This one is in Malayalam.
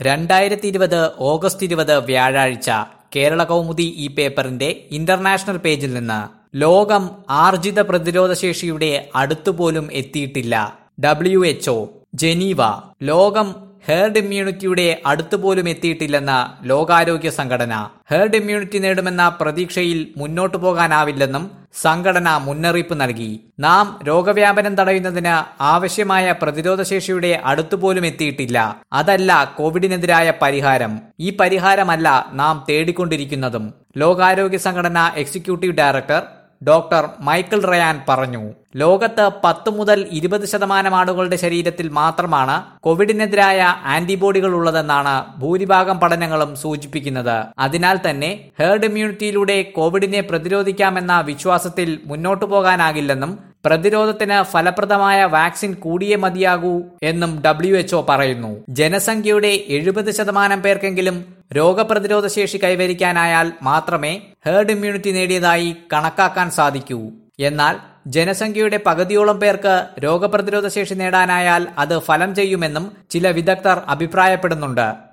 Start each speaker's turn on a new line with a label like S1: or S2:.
S1: രണ്ടായിരത്തി ഇരുപത് ഓഗസ്റ്റ് ഇരുപത് വ്യാഴാഴ്ച കേരള കൗമുദി ഈ പേപ്പറിന്റെ ഇന്റർനാഷണൽ പേജിൽ നിന്ന് ലോകം ആർജിത പ്രതിരോധശേഷിയുടെ അടുത്തുപോലും എത്തിയിട്ടില്ല ഡബ്ല്യു എച്ച്ഒ ജനീവ ലോകം ഹെർഡ് ഇമ്മ്യൂണിറ്റിയുടെ അടുത്തുപോലും എത്തിയിട്ടില്ലെന്ന ലോകാരോഗ്യ സംഘടന ഹെർഡ് ഇമ്മ്യൂണിറ്റി നേടുമെന്ന പ്രതീക്ഷയിൽ മുന്നോട്ടു പോകാനാവില്ലെന്നും സംഘടന മുന്നറിയിപ്പ് നൽകി നാം രോഗവ്യാപനം തടയുന്നതിന് ആവശ്യമായ പ്രതിരോധശേഷിയുടെ അടുത്തുപോലും എത്തിയിട്ടില്ല അതല്ല കോവിഡിനെതിരായ പരിഹാരം ഈ പരിഹാരമല്ല നാം തേടിക്കൊണ്ടിരിക്കുന്നതും ലോകാരോഗ്യ സംഘടന executive director doctor Michael Ryan പറഞ്ഞു ലോകത്ത് പത്ത് മുതൽ ഇരുപത് ശതമാനം ആളുകളുടെ ശരീരത്തിൽ മാത്രമാണ് കോവിഡിനെതിരായ ആന്റിബോഡികൾ ഉള്ളതെന്നാണ് ഭൂരിഭാഗം പഠനങ്ങളും സൂചിപ്പിക്കുന്നത് അതിനാൽ തന്നെ ഹേർഡ് ഇമ്മ്യൂണിറ്റിയിലൂടെ കോവിഡിനെ പ്രതിരോധിക്കാമെന്ന വിശ്വാസത്തിൽ മുന്നോട്ടു പോകാനാകില്ലെന്നും പ്രതിരോധത്തിന് ഫലപ്രദമായ വാക്സിൻ കൂടിയേ മതിയാകൂ എന്നും ഡബ്ല്യു എച്ച്ഒ പറയുന്നു ജനസംഖ്യയുടെ എഴുപത് ശതമാനം പേർക്കെങ്കിലും രോഗപ്രതിരോധ ശേഷി കൈവരിക്കാനായാൽ മാത്രമേ ഹേർഡ് ഇമ്മ്യൂണിറ്റി നേടിയതായി കണക്കാക്കാൻ സാധിക്കൂ എന്നാൽ ജനസംഖ്യയുടെ പകുതിയോളം പേർക്ക് രോഗപ്രതിരോധ ശേഷി നേടാനായാൽ അത് ഫലം ചെയ്യുമെന്നും ചില വിദഗ്ധർ അഭിപ്രായപ്പെടുന്നുണ്ട്